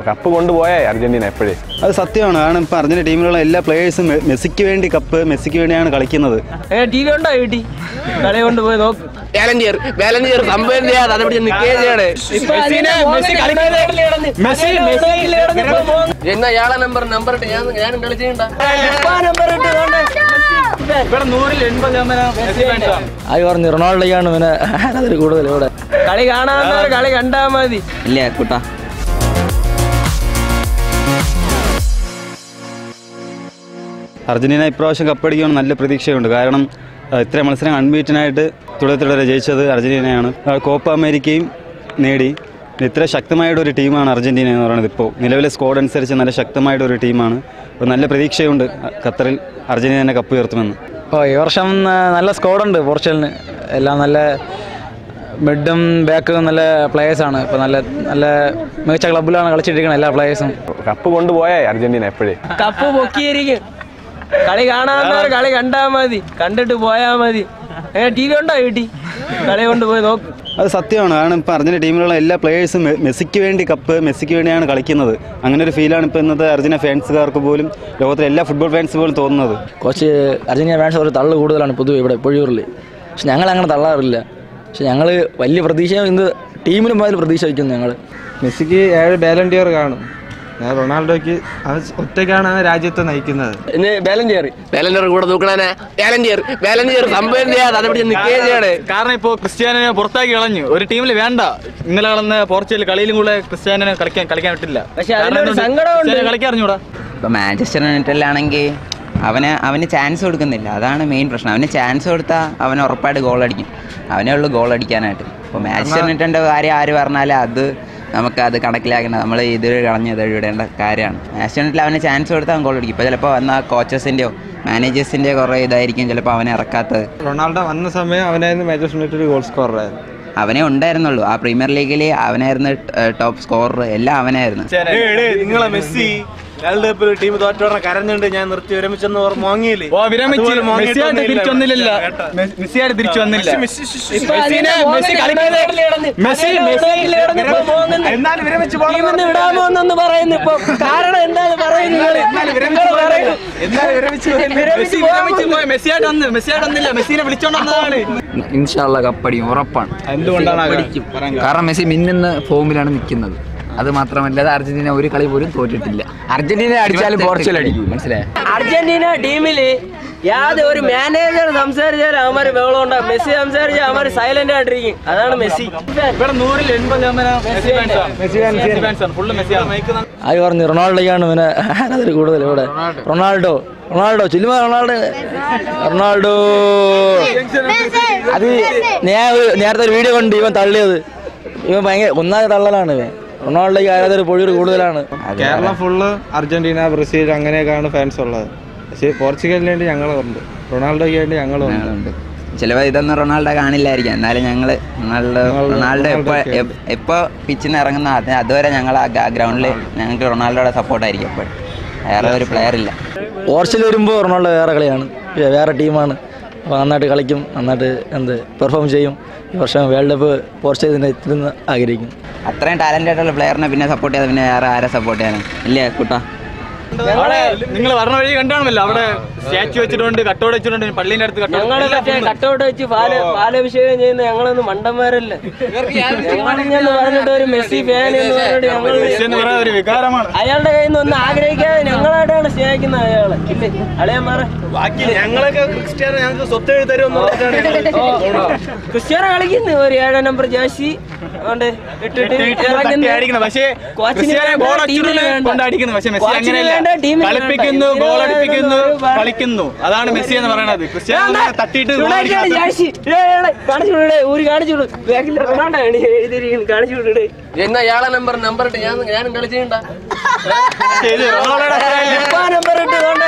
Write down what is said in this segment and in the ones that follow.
Cup കൊണ്ടുപോയേ Argentina എപ്പോഴേ അത് സത്യമാണ് കാരണം ഇപ്പം അർജന്റീന ടീമിലുള്ള എല്ലാ പ്ലേയേഴ്സും മെസ്സിക്ക് വേണ്ടി കപ്പ് മെസ്സിക്ക് വേണ്ടിയാണ് കളിക്കുന്നത് ടി വി ഉണ്ടോ വീട്ടിൽ കളി കൊണ്ടുപോയി നോക്ക് വാലന്റിയർ വാലന്റിയർ സംഭവം ചെയ്യാതെ അത് പിടിച്ച് നിൽക്കുകയും ചെയ്യണേ എന്നാ ഇയാളെ നമ്പർ നമ്പർ ഇട്ട് ഞാൻ ഞാനും കളിച്ചിട്ടുണ്ടാ നമ്പർ ഇട്ട് ഇവിടെ നൂറിൽ എൺപത് ശതമാനം മെസ്സി fans ആണ്. ആയി പറഞ്ഞു റൊണാൾഡോയ്ക്കാണ് പിന്നെ അതിൽ കൂടുതൽ ഇവിടെ കളി കാണാൻ കളി കണ്ടാ മതി ഇല്ല കുട്ടാ അർജന്റീന ഇപ്രാവശ്യം കപ്പടിക്കുമെന്ന് നല്ല പ്രതീക്ഷയുണ്ട് കാരണം ആ, ഇത്രയും മത്സരം അൺബീറ്റനായിട്ട് തുടരെ തുടരെ ജയിച്ചത് അർജന്റീനയാണ് ആ, കോപ്പ അമേരിക്കയും നേടി ഇത്ര ശക്തമായിട്ട് ഒരു ടീമാണ് അർജന്റീന എന്ന് പറയുന്നത് ഇപ്പോൾ നിലവിലെ സ്കോഡ് അനുസരിച്ച് നല്ല ശക്തമായിട്ട് ഒരു ടീമാണ് അപ്പോൾ നല്ല പ്രതീക്ഷയുണ്ട് ഖത്തറിൽ അർജന്റീന കപ്പ് ഉയർത്തുമെന്ന് ഓ ഈ വർഷം ആ, നല്ല സ്കോഡുണ്ട് പോർച്ചുഗലിന് എല്ലാം നല്ല മിഡും ബാക്കും നല്ല പ്ലേയേഴ്സാണ് ഇപ്പോൾ നല്ല നല്ല മികച്ച ക്ലബിലാണ് കളിച്ചിട്ടിരിക്കുന്നത് എല്ലാ പ്ലേയേഴ്സും കപ്പ് കൊണ്ടുപോയേ അർജന്റീന എപ്പോഴേ കപ്പ് പൊക്കിയിരിക്കും കളി കാണാൻ കളി കണ്ടാ മതി കണ്ടിട്ട് പോയാ മതി ടി വി ഉണ്ടോ വീട്ടിൽ കളി കൊണ്ടുപോയി നോക്ക് അത് സത്യമാണ് കാരണം ഇപ്പോൾ അർജന്റീന ടീമിലുള്ള എല്ലാ പ്ലേയേഴ്സും മെ- മെസ്സിക്ക് വേണ്ടി കപ്പ് മെസ്സിക്ക് വേണ്ടിയാണ് കളിക്കുന്നത് അങ്ങനെ ഒരു ഫീലാണ് ഇപ്പോൾ ഇന്നത്തെ അർജന്റീന ഫാൻസുകാർക്ക് പോലും ലോകത്തിലെ എല്ലാ ഫുട്ബോൾ ഫാൻസ് പോലും തോന്നുന്നത് കുറച്ച് അർജന്റീന ഫാൻസ് ഒരു തള്ളു കൂടുതലാണ് പൊതുവെ ഇവിടെ പൊഴിയൂറിൽ പക്ഷെ ഞങ്ങൾ അങ്ങനെ തള്ളാറില്ല പക്ഷെ ഞങ്ങൾ വലിയ പ്രതീക്ഷ ഇന്ന് ടീമിലും പോയാലും പ്രതീക്ഷ വയ്ക്കുന്നു ഞങ്ങൾ മെസ്സിക്ക് ഏഴ് ബാലൻഡിയർ കാണും ഞാൻ റൊണാൾഡോയ്ക്ക് അവൻ ഒറ്റയ്ക്കാണ് ആ രാജ്യത്തെ നയിക്കുന്നത് ഇനി വാലന്റിയർ വാലന്റിയർ കൂടെ നോക്കണേ വാലന്റിയർ വാലന്റിയർ സംഭവം ചെയ്യാതെ അത് പിടിച്ച് നിൽക്കുകയും ചെയ്യണേ കാരണം ഇപ്പോൾ ക്രിസ്ത്യാനിനെ പുറത്താക്കി കളഞ്ഞു ഒരു ടീമിൽ വേണ്ട ഇന്നലെ കളന്ന പോർച്ചുഗൽ കളിയിലും കൂടെ ക്രിസ്ത്യാനിനെ കളിക്കാൻ കളിക്കാൻ പറ്റില്ല പക്ഷെ കാരണം അതിലൊരു എന്തുകൊണ്ട്? സങ്കടമുണ്ട്. ക്രിസ്ത്യാനിയെ കളിക്കാൻ അറിഞ്ഞൂടാ ഇപ്പോൾ മാഞ്ചസ്റ്റർ യുണൈറ്റഡിലാണെങ്കിൽ അവന് അവന് ചാൻസ് കൊടുക്കുന്നില്ല അതാണ് മെയിൻ പ്രശ്നം അവന് ചാൻസ് കൊടുത്താൽ അവൻ ഉറപ്പായിട്ട് ഗോൾ അടിക്കും അവനേ ഉള്ളൂ ഗോൾ അടിക്കാനായിട്ട് ഇപ്പോൾ മാഞ്ചസ്റ്റർ യുണൈറ്റഡിൻ്റെ കാര്യം ആര് പറഞ്ഞാലും അത് നമുക്ക് അത് കണക്കിലാക്കേണ്ട നമ്മൾ ഇത് കളഞ്ഞത് എഴുതേണ്ട കാര്യമാണ് മാഞ്ചസ്റ്റർ യുണൈറ്റഡിൽ അവന് ചാൻസ് കൊടുത്താൽ അവൻ ഗോൾ അടിക്കും ഇപ്പോൾ ചിലപ്പോൾ വന്ന കോച്ചസിൻ്റെയോ മാനേജേഴ്സിൻ്റെയോ കുറേ ഇതായിരിക്കും ചിലപ്പോൾ അവനെ ഇറക്കാത്തത് റൊണാൾഡോ വന്ന സമയം അവനായിരുന്നു മാഞ്ചസ്റ്റർ യുണൈറ്റഡ് ഗോൾ സ്കോററായിരുന്നു അവനെ ഉണ്ടായിരുന്നുള്ളൂ ആ പ്രീമിയർ ലീഗിൽ അവനായിരുന്നു ടോപ്പ് സ്കോറർ എല്ലാം അവനായിരുന്നു നിങ്ങളെ മെസ്സി വേൾഡ് ടീം തോറ്റോടെ കരഞ്ഞുണ്ട് ഞാൻ നിർത്തി വിരമിച്ചെന്ന് ഓർമ്മ വാങ്ങിയില്ലേ ഓ വിരമിച്ച് അതുപോലെ മെസ്സിയായിട്ട് വാങ്ങിയിട്ടൊന്നുമില്ല. തിരിച്ചു വന്നില്ലല്ല കേട്ടോ. മെസ്സിയായിട്ട് തിരിച്ചു വന്നില്ല മെസ്സി, മെസ്സി, മെസ്സി. മെസ്സിനെ മെസ്സി കളിക്കുന്നത് മെസ്സി എന്നാലും വിരമിച്ച് ടീമിന്ന് വിടാമോന്നു പറയുന്നു ഇപ്പൊ കാരണം എന്താണ് പറയുന്നത് എന്നാലും വിരമിച്ച് മെസ്സി വിരമിച്ച് പോയി മെസ്സിയായിട്ട് വന്ന് മെസ്സിയായിട്ട് വന്നില്ല മെസ്സിനെ വിളിച്ചോണ്ട് വന്നതാണ് ഇൻഷാല്ല കപ്പടിയും ഉറപ്പാണ് എന്തുകൊണ്ടാണ് കാരണം മെസ്സി മിന്നുന്ന ഫോമിലാണ് നിൽക്കുന്നത് അത് മാത്രമല്ല അത് അർജന്റീന ഒരു കളി പോലും തോറ്റിട്ടില്ല അർജന്റീന അടിച്ചാലും പോർച്ചുഗൽ അടിക്കും മനസ്സിലായോ അർജന്റീന ടീമില് യാതൊരു ഒരു മാനേജർ സംസാരിച്ചാൽ അവന്മാര് ബഹളം ഉണ്ടാവും മെസ്സി സംസാരിച്ചാൽ അവന്മാര് സൈലന്റ് ആയിട്ടിരിക്കും അതാണ് മെസ്സി ഇവിടെ നൂറിൽ എൺപത് ശതമാനം മെസ്സി fans ആണ്. മെസ്സി fans ആണ് ഫുള്ള് മെസ്സിയാണ് ആയി പറഞ്ഞു റൊണാൾഡോയ്ക്കാണ് പിന്നെ അതിൽ കൂടുതൽ ഇവിടെ റൊണാൾഡോ റൊണാൾഡോ ചുല്ലുമ റൊണാൾഡോ റൊണാൾഡോ അത് ഞാൻ ഒരു- നേരത്തെ ഒരു വീഡിയോ കണ്ട് ഇവൻ തള്ളിയത് ഇവൻ ഭയങ്കര ഒന്നാമത് തള്ളലാണ് ഇവൻ റൊണാൾഡോയ്ക്ക് ആരാധകർ പൊഴിയൊരു കൂടുതലാണ് കേരളം ഫുള്ള് അർജന്റീന ബ്രസീൽ അങ്ങനെയൊക്കെയാണ് ഫാൻസ് ഉള്ളത് പക്ഷേ പോർച്ചുഗലിന് വേണ്ടി ഞങ്ങളുണ്ട് റൊണാൾഡോയ്ക്ക് വേണ്ടി ഞങ്ങളും ഉണ്ട് ഞങ്ങളുണ്ട് ചിലപ്പോൾ ഇതൊന്നും റൊണാൾഡോ കാണില്ലായിരിക്കും എന്നാലും ഞങ്ങൾ റൊണാൾഡോ റൊണാൾഡോ എപ്പോൾ എപ്പോൾ പിച്ചിൽ നിന്ന് ഇറങ്ങുന്ന അത് അതുവരെ ഞങ്ങൾ ആ ഗ്രൗണ്ടിൽ ഞങ്ങൾക്ക് റൊണാൾഡോയുടെ സപ്പോർട്ടായിരിക്കും എപ്പോഴും വേറെ ഒരു പ്ലെയർ ഇല്ല പോർച്ചുഗൽ വരുമ്പോൾ റൊണാൾഡോ വേറെ കളിയാണ് വേ- വേറെ ടീമാണ് അപ്പോൾ നന്നായിട്ട് കളിക്കും നന്നായിട്ട് എന്ത് പെർഫോം ചെയ്യും ഈ വർഷം വേൾഡ് കപ്പ് പോർച്ചുഗലിനെ എത്തുന്ന ആഗ്രഹിക്കുന്നു അത്രയും ടാലൻ്റ് ആയിട്ടുള്ള പ്ലെയറിനെ പിന്നെ സപ്പോർട്ട് ചെയ്യാതെ പിന്നെ വേറെ ആരെ സപ്പോർട്ട് ചെയ്യാനും ഇല്ലേ കുട്ടാ അവിടെ നിങ്ങൾ പറഞ്ഞ വഴി കണ്ടാണല്ലോ അവിടെ സ്റ്റാച്ചു വെച്ചിട്ടുണ്ട് കട്ടോട് വെച്ചിട്ടുണ്ട് പള്ളീന്റെ അടുത്ത് ഞങ്ങള് മറ്റേ കട്ടോട് കട്ടൗട്ട് വെച്ച് പാല പാലഭിഷേകം ചെയ്യുന്ന ഞങ്ങളൊന്നും മണ്ടന്മാരല്ല ഞങ്ങളിങ്ങനെ പറഞ്ഞിട്ട് ഒരു മെസ്സി ഫാൻ എന്ന് പറഞ്ഞിട്ട് ഞങ്ങൾ മെസ്സി എന്ന് പറയുന്നത് ഒരു വികാരമാണ് അയാളുടെ കയ്യിൽ നിന്ന് ഒന്നും ആഗ്രഹിക്കാതെ ഞങ്ങളായിട്ടാണ് സ്നേഹിക്കുന്ന അയാളെ ഇല്ലേ അളിയാൻ പറ ബാക്കി ഞങ്ങളൊക്കെ ക്രിസ്ത്യാനോ ഞങ്ങൾക്ക് സ്വത്ത് എഴുതി തരുമെന്ന് ക്രിസ്ത്യാനോ കളിക്കുന്നു ഒരു ഏഴാം നമ്പർ ജാസി അതുകൊണ്ട് ഇട്ടിട്ട് ഇറങ്ങുന്നു. അടിക്കുന്നത് പക്ഷേ കോച്ചിന് ക്രിസ്ത്യാനോ വേണ്ട, ഗോൾ ടീമിന് വേണ്ട. കൊണ്ട് അടിക്കുന്നത് പക്ഷേ മെസ്സി കോച്ചിന് അങ്ങനെയല്ല വേണ്ട, ടീമിന് വേണ്ട. കളിപ്പിക്കുന്നു എന്തിനാ ഗോൾ അടിപ്പിക്കുന്നു ഇതൊന്നും ഒരു കളിക്കുന്നു അതാണ് മെസ്സി എന്ന് പറയുന്നത് ക്രിസ്ത്യാനോ വേണ്ട. തട്ടിയിട്ട് goal യുണൈറ്റഡ് അടിക്കാത്ത- ജേഴ്സി. ഏ, ഏ, ഏ, കാണിച്ചു വിടേ ഊരി കാണിച്ചു വിടും ബാക്കിൽ റൊണാൾഡോ ആണ് എഴുതിയിരിക്കുന്നത് കാണിച്ചു വിടേ എന്നാ ഇയാളെ നമ്പർ നമ്പർ ഇട്ട് ഞാൻ ഞാനും കളിച്ചിട്ടുണ്ടാ ഇത് റൊണാൾഡോയുടെ style. നമ്പർ ഇട്ട് ഇതുകൊണ്ട്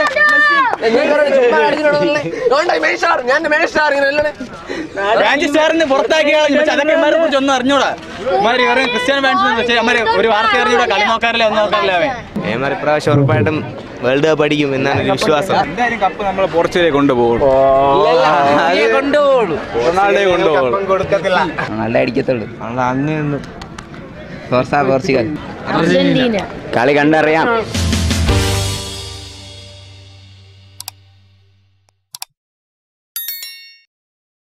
ഞാൻ മേഷാർ ഇങ്ങനെ അല്ലേ മാഞ്ചസ്റ്ററിന് പുറത്താക്കി കളഞ്ഞു പക്ഷെ അതൊക്കെ ഇമാരെ കുറിച്ച് ഒന്നും അറിഞ്ഞൂടാ ഇമാര് വെറും ക്രിസ്ത്യാനോ ഫാൻസ് പക്ഷേ അമ്മര് ഒരു വാർത്ത അറിഞ്ഞൂടാ കളി നോക്കാറില്ല ഒന്നും നോക്കാറില്ല അവൻ ഏമാർ ഇപ്രാവശ്യം ഉറപ്പായിട്ടും വേൾഡ് കപ്പ് അടിക്കും എന്നാണ് ഒരു വിശ്വാസം എന്തായാലും കപ്പ് നമ്മൾ പോർച്ചുഗലെ കൊണ്ടുപോകും കൊണ്ടുപോകുള്ളൂ റൊണാൾഡോയെ കൊണ്ടുപോകും കൊടുക്കത്തില്ല റൊണാൾഡോ അടിക്കത്തുള്ളൂ അന്ന് അന്ന് ഫോർസ പോർച്ചുഗൽ അർജന്റീന കളി കണ്ടറിയാം